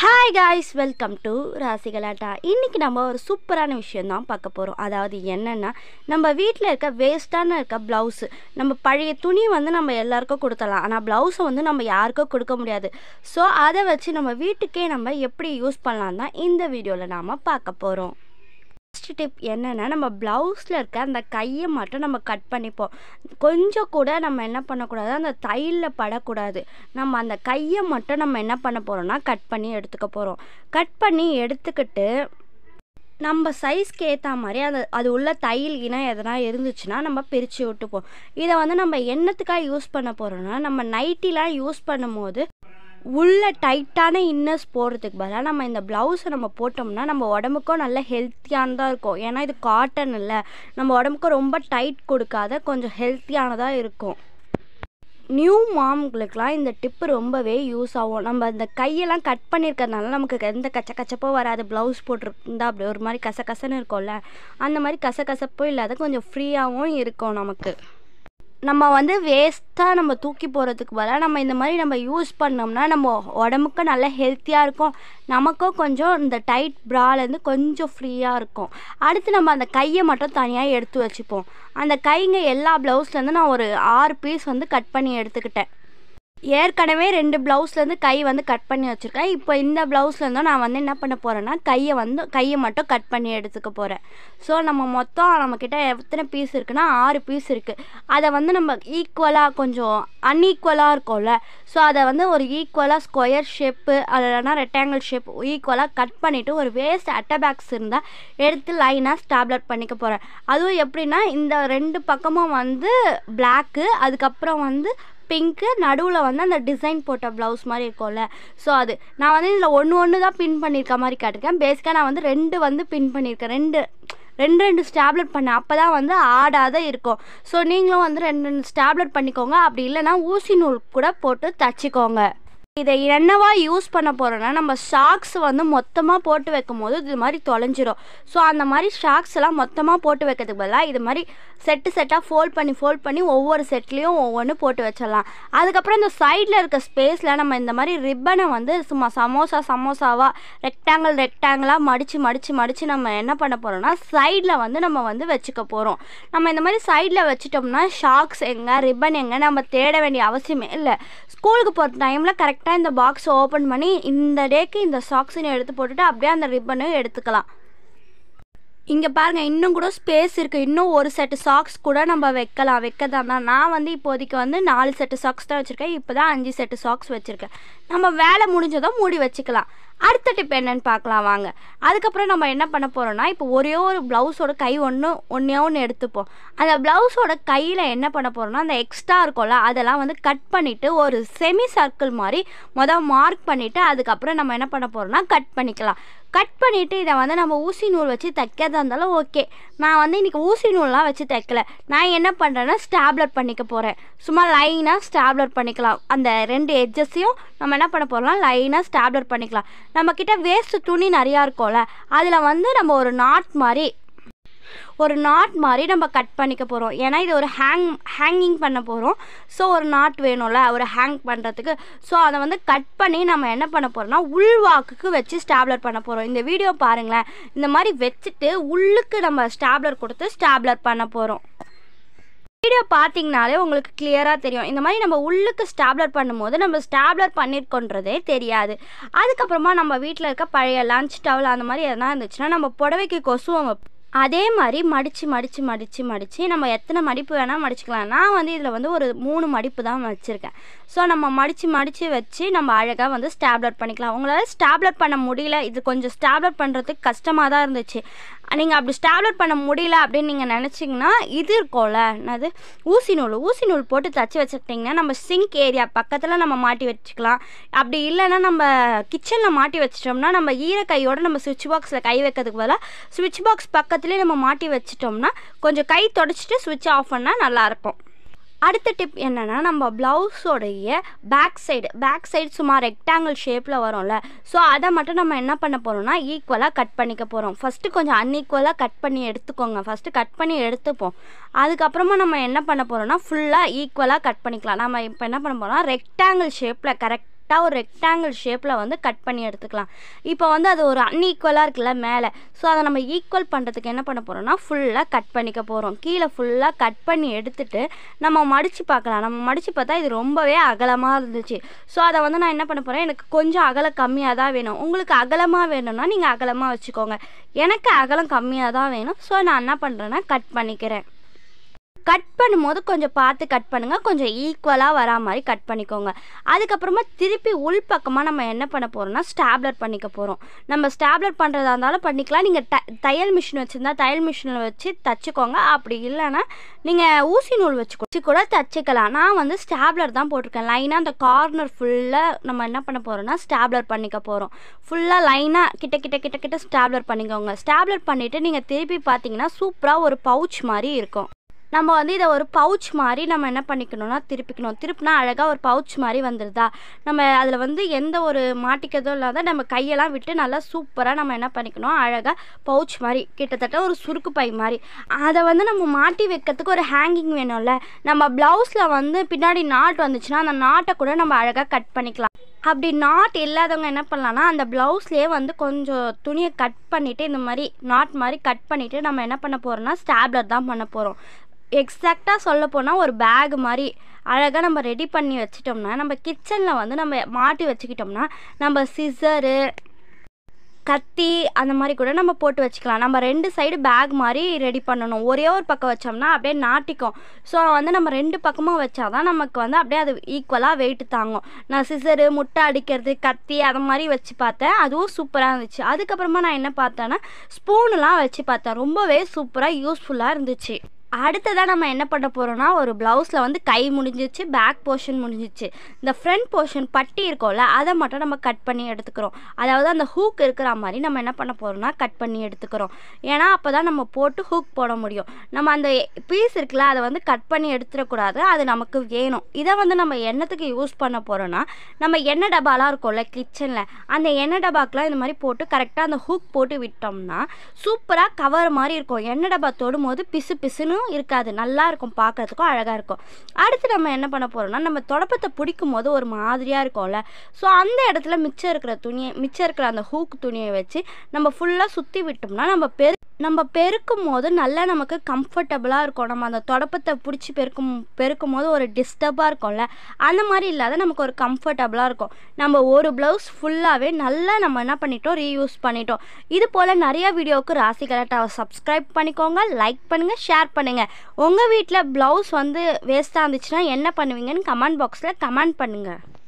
hi guys welcome to Rasigalatta இன்றைக்கி நம்ம ஒரு சூப்பரான விஷயம் தான் பார்க்க போகிறோம் அதாவது என்னென்னா நம்ம வீட்டில் இருக்க வேஸ்ட்டான இருக்க ப்ளவுஸு நம்ம பழைய துணி வந்து நம்ம எல்லாருக்கும் கொடுத்துடலாம் ஆனால் ப்ளவுஸை வந்து நம்ம யாருக்கும் கொடுக்க முடியாது ஸோ அதை வச்சு நம்ம வீட்டுக்கே நம்ம எப்படி யூஸ் பண்ணலாம் தான் இந்த வீடியோவில் நாம் பார்க்க போகிறோம் ஃபஸ்ட்டு டிப் என்னென்னா நம்ம ப்ளவுஸில் இருக்க அந்த கையை மட்டும் நம்ம கட் பண்ணிப்போம் கொஞ்சம் கூட நம்ம என்ன பண்ணக்கூடாது அந்த தையலில் படக்கூடாது நம்ம அந்த கையை மட்டும் நம்ம என்ன பண்ண போகிறோம்னா கட் பண்ணி எடுத்துக்க போகிறோம் கட் பண்ணி எடுத்துக்கிட்டு நம்ம சைஸ்க்கு ஏற்ற மாதிரி அது அது உள்ள தையல் இனம் எதனா இருந்துச்சுன்னா நம்ம பிரித்து விட்டுப்போம் இதை வந்து நம்ம என்னத்துக்காக யூஸ் பண்ண போகிறோம்னா நம்ம நைட்டிலாம் யூஸ் பண்ணும்போது உள்ள டைட்டான இன்னர்ஸ் போடுறதுக்கு பதிலாக நம்ம இந்த ப்ளவுஸை நம்ம போட்டோம்னா நம்ம உடம்புக்கும் நல்ல ஹெல்த்தியானதாக இருக்கும் ஏன்னா இது காட்டன் இல்லை நம்ம உடம்புக்கும் ரொம்ப டைட் கொடுக்காத கொஞ்சம் ஹெல்த்தியானதாக இருக்கும் நியூ மாம்களுக்கெலாம் இந்த டிப்பு ரொம்பவே யூஸ் ஆகும் நம்ம இந்த கையெல்லாம் கட் பண்ணியிருக்கறதுனால நமக்கு எந்த கச்ச கச்சப்போ வராது ப்ளவுஸ் போட்டிருந்தா அப்படி ஒரு மாதிரி கசகசன்னு இருக்கும்ல அந்த மாதிரி கசகசப்பும் இல்லாத கொஞ்சம் ஃப்ரீயாகவும் இருக்கும் நமக்கு நம்ம வந்து வேஸ்ட்டாக நம்ம தூக்கி போகிறதுக்கு பதிலாக நம்ம இந்த மாதிரி நம்ம யூஸ் பண்ணோம்னா நம்ம உடம்புக்கு நல்லா ஹெல்த்தியாக இருக்கும் நமக்கும் கொஞ்சம் இந்த டைட் ப்ராலேருந்து கொஞ்சம் ஃப்ரீயாக இருக்கும் அடுத்து நம்ம அந்த கையை மட்டும் தனியாக எடுத்து வச்சுப்போம் அந்த கைங்க எல்லா ப்ளவுஸ்லேருந்து நான் ஒரு ஆறு பீஸ் வந்து கட் பண்ணி எடுத்துக்கிட்டேன் ஏற்கனவே ரெண்டு ப்ளவுஸ்லேருந்து கை வந்து கட் பண்ணி வச்சுருக்கேன் இப்போ இந்த ப்ளவுஸ்லேருந்தும் நான் வந்து என்ன பண்ண போகிறேன்னா கையை வந்து கையை மட்டும் கட் பண்ணி எடுத்துக்க போகிறேன் ஸோ நம்ம மொத்தம் நம்மக்கிட்ட எத்தனை பீஸ் இருக்குன்னா ஆறு பீஸ் இருக்குது அதை வந்து நம்ம ஈக்குவலாக கொஞ்சம் அன்ஈக்குவலாக இருக்கும்ல ஸோ அதை வந்து ஒரு ஈக்குவலாக ஸ்கொயர் ஷேப்பு இல்லைனா ரெக்டாங்கிள் ஷேப் ஈக்குவலாக கட் பண்ணிவிட்டு ஒரு வேஸ்ட் அட்டை பேக்ஸ் இருந்தால் எடுத்து லைனாக ஸ்டாப்லர் பண்ணிக்க போகிறேன் அதுவும் எப்படின்னா இந்த ரெண்டு பக்கமும் வந்து பிளாக்கு அதுக்கப்புறம் வந்து பிங்க்கு நடுவில் வந்து அந்த டிசைன் போட்ட ப்ளவுஸ் மாதிரி இருக்கும்ல ஸோ அது நான் வந்து இதில் ஒன்று ஒன்று தான் பின் பண்ணியிருக்க மாதிரி காட்டிருக்கேன் பேசிக்காக நான் வந்து ரெண்டு வந்து பின் பண்ணியிருக்கேன் ரெண்டு ரெண்டு ரெண்டு ஸ்டாப்லெட் பண்ணேன் அப்போ தான் வந்து ஆடாத இருக்கும் ஸோ நீங்களும் வந்து ரெண்டு ரெண்டு ஸ்டாப்லெட் பண்ணிக்கோங்க அப்படி இல்லைன்னா ஊசி நூல் கூட போட்டு தச்சுக்கோங்க இதை என்னவா யூஸ் பண்ண போகிறோன்னா நம்ம ஷாக்ஸ் வந்து மொத்தமாக போட்டு வைக்கும் போது இது மாதிரி தொலைஞ்சிரும் ஸோ அந்த மாதிரி ஷாக்ஸ் எல்லாம் மொத்தமாக போட்டு வைக்கிறதுக்கு பதிலாக இது மாதிரி செட்டு செட்டாக ஃபோல்ட் பண்ணி ஃபோல்ட் பண்ணி ஒவ்வொரு செட்லேயும் ஒவ்வொன்று போட்டு வச்சிடலாம் அதுக்கப்புறம் இந்த சைடில் இருக்க ஸ்பேஸில் நம்ம இந்த மாதிரி ரிப்பனை வந்து சும்மா சமோசா சமோசாவாக ரெக்டாங்கிள் ரெக்டாங்கிளாக மடித்து மடித்து மடித்து நம்ம என்ன பண்ண போகிறோம்னா சைடில் வந்து நம்ம வந்து வச்சுக்க போகிறோம் நம்ம இந்த மாதிரி சைடில் வச்சிட்டோம்னா ஷாக்ஸ் எங்கே ரிப்பன் எங்கே நம்ம தேட வேண்டிய அவசியமே இல்லை ஸ்கூலுக்கு போகிற டைமில் கரெக்டாக இந்த பாக்ஸ் ஓப்பன் பண்ணி இந்த டேக்கு இந்த சாக்ஸையும் எடுத்து போட்டுட்டு அப்படியே அந்த ரிப்பனையும் எடுத்துக்கலாம் இங்கே பாருங்கள் இன்னும் கூட ஸ்பேஸ் இருக்குது இன்னும் ஒரு செட்டு சாக்ஸ் கூட நம்ம வைக்கலாம் வைக்கதான் தான் நான் வந்து இப்போதைக்கு வந்து நாலு செட்டு சாக்ஸ் தான் வச்சுருக்கேன் இப்போ தான் அஞ்சு செட்டு சாக்ஸ் வச்சுருக்கேன் நம்ம வேலை முடிஞ்சதும் மூடி வச்சுக்கலாம் அடுத்த டிப் என்னன்னு பார்க்கலாம் வாங்க அதுக்கப்புறம் நம்ம என்ன பண்ண போகிறோம்னா இப்போ ஒரே ஒரு ப்ளவுஸோட கை ஒன்று ஒன்றே ஒன்று எடுத்துப்போம் அந்த ப்ளவுஸோட கையில் என்ன பண்ண போகிறோம்னா அந்த எக்ஸ்ட்ரா இருக்கும்ல அதெல்லாம் வந்து கட் பண்ணிவிட்டு ஒரு செமி சர்க்கிள் மாதிரி மொதல் மார்க் பண்ணிவிட்டு அதுக்கப்புறம் நம்ம என்ன பண்ண போகிறோம்னா கட் பண்ணிக்கலாம் கட் பண்ணிவிட்டு இதை வந்து நம்ம ஊசி நூல் வச்சு தைக்கிறதா இருந்தாலும் ஓகே நான் வந்து இன்றைக்கி ஊசி நூல்லாம் வச்சு தைக்கல நான் என்ன பண்ணுறேன்னா ஸ்டாப்லர் பண்ணிக்க போகிறேன் சும்மா லைனாக ஸ்டாப்லர் பண்ணிக்கலாம் அந்த ரெண்டு எட்ஜஸையும் நம்ம என்ன பண்ண போகிறோம்னா லைனாக ஸ்டாப்லர் பண்ணிக்கலாம் நம்மக்கிட்ட வேஸ்ட்டு துணி நிறையா இருக்கும்ல அதில் வந்து நம்ம ஒரு நாட் மாதிரி ஒரு நாட் மாதிரி நம்ம கட் பண்ணிக்க போகிறோம் ஏன்னா இது ஒரு ஹேங் ஹேங்கிங் பண்ண போகிறோம் ஸோ ஒரு நாட் வேணும்ல ஒரு ஹேங் பண்ணுறதுக்கு ஸோ அதை வந்து கட் பண்ணி நம்ம என்ன பண்ண போகிறோம்னா உள்வாக்குக்கு வச்சு ஸ்டாப்லர் பண்ண போகிறோம் இந்த வீடியோ பாருங்களேன் இந்த மாதிரி வச்சுட்டு உள்ளுக்கு நம்ம ஸ்டாப்லர் கொடுத்து ஸ்டாப்லர் பண்ண போகிறோம் வீடியோ பார்த்தீங்கனாலே உங்களுக்கு கிளியராக தெரியும் இந்த மாதிரி நம்ம உள்ளுக்கு ஸ்டாப்லர் பண்ணும்போது நம்ம ஸ்டாப்லர் பண்ணியிருக்கோன்றதே தெரியாது அதுக்கப்புறமா நம்ம வீட்டில் இருக்க பழைய லஞ்ச் டவல் அந்த மாதிரி எதனா இருந்துச்சுன்னா நம்ம புடவைக்கு கொசுவம் வைப்போம் அதே மாதிரி மடித்து மடித்து மடித்து மடித்து நம்ம எத்தனை மடிப்பு வேணால் மடிச்சுக்கலாம் நான் வந்து இதில் வந்து ஒரு மூணு மடிப்பு தான் வச்சுருக்கேன் ஸோ நம்ம மடித்து மடித்து வச்சு நம்ம அழகாக வந்து ஸ்டாப்லர் பண்ணிக்கலாம் உங்களால் ஸ்டாப்லர் பண்ண முடியல இது கொஞ்சம் ஸ்டாப்லர் பண்ணுறதுக்கு கஷ்டமாக தான் இருந்துச்சு நீங்கள் அப்படி ஸ்டாப்லர் பண்ண முடியல அப்படின்னு நீங்கள் நினச்சிங்கன்னா இது இருக்கும்ல என்னது ஊசி நூல் ஊசி நூல் போட்டு தச்சு வச்சுக்கிட்டிங்கன்னா நம்ம சிங்க் ஏரியா பக்கத்தில் நம்ம மாட்டி வச்சுக்கலாம் அப்படி இல்லைன்னா நம்ம கிச்சனில் மாட்டி வச்சிட்டோம்னா நம்ம ஈர கையோடு நம்ம சுவிட்ச் பாக்ஸில் கை வைக்கிறதுக்கு பதிலாக சுவிட்ச் பாக்ஸ் பக்கத்துலேயே நம்ம மாட்டி வச்சிட்டோம்னா கொஞ்சம் கை தொடச்சிட்டு சுவிட்ச் ஆஃப் பண்ணால் நல்லாயிருக்கும் அடுத்த டிப் என்னென்னா நம்ம ப்ளவுஸோடைய பேக் சைடு பேக் சைடு சும்மா ரெக்டாங்கிள் ஷேப்பில் வரும்ல ஸோ அதை மட்டும் நம்ம என்ன பண்ண போகிறோம்னா ஈக்குவலாக கட் பண்ணிக்க போகிறோம் ஃபஸ்ட்டு கொஞ்சம் அன்ஈக்குவலாக கட் பண்ணி எடுத்துக்கோங்க ஃபஸ்ட்டு கட் பண்ணி எடுத்துப்போம் அதுக்கப்புறமா நம்ம என்ன பண்ண போகிறோம்னா ஃபுல்லாக ஈக்குவலாக கட் பண்ணிக்கலாம் நம்ம இப்போ என்ன பண்ண போகிறோம்னா ரெக்டாங்கிள் ஷேப்பில் கரெக்ட் கரெக்டாக ஒரு ரெக்டாங்கிள் ஷேப்பில் வந்து கட் பண்ணி எடுத்துக்கலாம் இப்போ வந்து அது ஒரு அன்ஈக்குவலாக இருக்குல்ல மேலே ஸோ அதை நம்ம ஈக்குவல் பண்ணுறதுக்கு என்ன பண்ண போகிறோம்னா ஃபுல்லாக கட் பண்ணிக்க போகிறோம் கீழே ஃபுல்லாக கட் பண்ணி எடுத்துட்டு நம்ம மடித்து பார்க்கலாம் நம்ம மடித்து பார்த்தா இது ரொம்பவே அகலமாக இருந்துச்சு ஸோ அதை வந்து நான் என்ன பண்ண போகிறேன் எனக்கு கொஞ்சம் அகலம் கம்மியாக தான் வேணும் உங்களுக்கு அகலமாக வேணும்னா நீங்கள் அகலமாக வச்சுக்கோங்க எனக்கு அகலம் கம்மியாக தான் வேணும் ஸோ நான் என்ன பண்ணுறேன்னா கட் பண்ணிக்கிறேன் கட் பண்ணும்போது கொஞ்சம் பார்த்து கட் பண்ணுங்கள் கொஞ்சம் ஈக்குவலாக வரா மாதிரி கட் பண்ணிக்கோங்க அதுக்கப்புறமா திருப்பி உள் பக்கமாக நம்ம என்ன பண்ண போகிறோம்னா ஸ்டாப்லர் பண்ணிக்க போகிறோம் நம்ம ஸ்டாப்லர் பண்ணுறதா இருந்தாலும் பண்ணிக்கலாம் நீங்கள் த தையல் மிஷின் வச்சுருந்தா தையல் மிஷினில் வச்சு தச்சுக்கோங்க அப்படி இல்லைன்னா நீங்கள் ஊசி நூல் வச்சு வச்சு கூட தச்சுக்கலாம் நான் வந்து ஸ்டாப்லர் தான் போட்டிருக்கேன் லைனாக அந்த கார்னர் ஃபுல்லாக நம்ம என்ன பண்ண போகிறோம்னா ஸ்டாப்லர் பண்ணிக்க போகிறோம் ஃபுல்லாக லைனாக கிட்ட கிட்ட கிட்ட கிட்ட ஸ்டாப்லர் பண்ணிக்கோங்க ஸ்டாப்லர் பண்ணிவிட்டு நீங்கள் திருப்பி பார்த்தீங்கன்னா சூப்பராக ஒரு பவுச் மாதிரி இருக்கும் நம்ம வந்து இதை ஒரு பவுச் மாதிரி நம்ம என்ன பண்ணிக்கணும்னா திருப்பிக்கணும் திருப்பினா அழகாக ஒரு பவுச் மாதிரி வந்துடுதா நம்ம அதில் வந்து எந்த ஒரு மாட்டிக்கிறதும் இல்லாத நம்ம கையெல்லாம் விட்டு நல்லா சூப்பராக நம்ம என்ன பண்ணிக்கணும் அழகாக பவுச் மாதிரி கிட்டத்தட்ட ஒரு சுருக்கு பை மாதிரி அதை வந்து நம்ம மாட்டி வைக்கிறதுக்கு ஒரு ஹேங்கிங் வேணும்ல நம்ம ப்ளவுஸில் வந்து பின்னாடி நாட் வந்துச்சுன்னா அந்த நாட்டை கூட நம்ம அழகாக கட் பண்ணிக்கலாம் அப்படி நாட் இல்லாதவங்க என்ன பண்ணலாம்னா அந்த ப்ளவுஸ்லேயே வந்து கொஞ்சம் துணியை கட் பண்ணிவிட்டு இந்த மாதிரி நாட் மாதிரி கட் பண்ணிவிட்டு நம்ம என்ன பண்ண போகிறோம்னா ஸ்டாப்லர் தான் பண்ண போகிறோம் எக்ஸாக்டாக சொல்ல போனால் ஒரு பேக் மாதிரி அழகாக நம்ம ரெடி பண்ணி வச்சிட்டோம்னா நம்ம கிச்சனில் வந்து நம்ம மாட்டி வச்சுக்கிட்டோம்னா நம்ம சிசரு கத்தி அந்த மாதிரி கூட நம்ம போட்டு வச்சுக்கலாம் நம்ம ரெண்டு சைடு பேக் மாதிரி ரெடி பண்ணணும் ஒரே ஒரு பக்கம் வச்சோம்னா அப்படியே நாட்டிக்கும் ஸோ வந்து நம்ம ரெண்டு பக்கமும் வச்சாதான் நமக்கு வந்து அப்படியே அது ஈக்குவலாக வெயிட் தாங்கும் நான் சிசரு முட்டை அடிக்கிறது கத்தி அது மாதிரி வச்சு பார்த்தேன் அதுவும் சூப்பராக இருந்துச்சு அதுக்கப்புறமா நான் என்ன பார்த்தேன்னா ஸ்பூனெலாம் வச்சு பார்த்தேன் ரொம்பவே சூப்பராக யூஸ்ஃபுல்லாக இருந்துச்சு அடுத்ததாக நம்ம என்ன பண்ண போகிறோம்னா ஒரு ப்ளவுஸில் வந்து கை முடிஞ்சிச்சு பேக் போர்ஷன் முடிஞ்சிச்சு இந்த ஃப்ரண்ட் போர்ஷன் பட்டி இருக்கும்ல அதை மட்டும் நம்ம கட் பண்ணி எடுத்துக்கிறோம் அதாவது அந்த ஹூக் இருக்கிற மாதிரி நம்ம என்ன பண்ண போகிறோம்னா கட் பண்ணி எடுத்துக்கிறோம் ஏன்னா அப்போ தான் நம்ம போட்டு ஹூக் போட முடியும் நம்ம அந்த பீஸ் இருக்குல்ல அதை வந்து கட் பண்ணி எடுத்துடக்கூடாது அது நமக்கு வேணும் இதை வந்து நம்ம எண்ணத்துக்கு யூஸ் பண்ண போகிறோன்னா நம்ம எண்ணெய் டப்பாலாம் இருக்கும்ல கிச்சனில் அந்த எண்ணெய் டப்பாக்கெலாம் இந்த மாதிரி போட்டு கரெக்டாக அந்த ஹூக் போட்டு விட்டோம்னா சூப்பராக கவர் மாதிரி இருக்கும் எண்ணெய் டப்பா தொடும் போது பிசு பிசுன்னு இருக்காது நல்லா இருக்கும் பார்க்கறதுக்கும் அழகாக இருக்கும் அடுத்து நம்ம என்ன பண்ண போகிறோம்னா நம்ம தொடப்பத்தை பிடிக்கும் போது ஒரு மாதிரியாக இருக்கும்ல ஸோ அந்த இடத்துல மிச்சம் இருக்கிற துணியை மிச்சம் இருக்கிற அந்த ஹூக் துணியை வச்சு நம்ம ஃபுல்லாக சுற்றி விட்டோம்னா நம்ம பெரு நம்ம பெருக்கும் போது நல்லா நமக்கு கம்ஃபர்டபுளாக இருக்கும் நம்ம அந்த தொடப்பத்தை பிடிச்சி பெருக்கும் பெருக்கும் போது ஒரு டிஸ்டர்பாக இருக்கும்ல அந்த மாதிரி இல்லாத நமக்கு ஒரு கம்ஃபர்டபுளாக இருக்கும் நம்ம ஒரு ப்ளவுஸ் ஃபுல்லாகவே நல்லா நம்ம என்ன பண்ணிட்டோம் ரீயூஸ் பண்ணிட்டோம் இது போல் நிறைய வீடியோவுக்கு ராசி கரெக்டாக சப்ஸ்கிரைப் பண்ணிக்கோங்க லைக் பண்ணுங்கள் ஷேர் பண்ணுங்கள் உங்கள் வீட்டில் ப்ளவுஸ் வந்து வேஸ்ட்டாக இருந்துச்சுன்னா என்ன பண்ணுவீங்கன்னு கமெண்ட் பாக்ஸில் கமெண்ட் பண்ணுங்கள்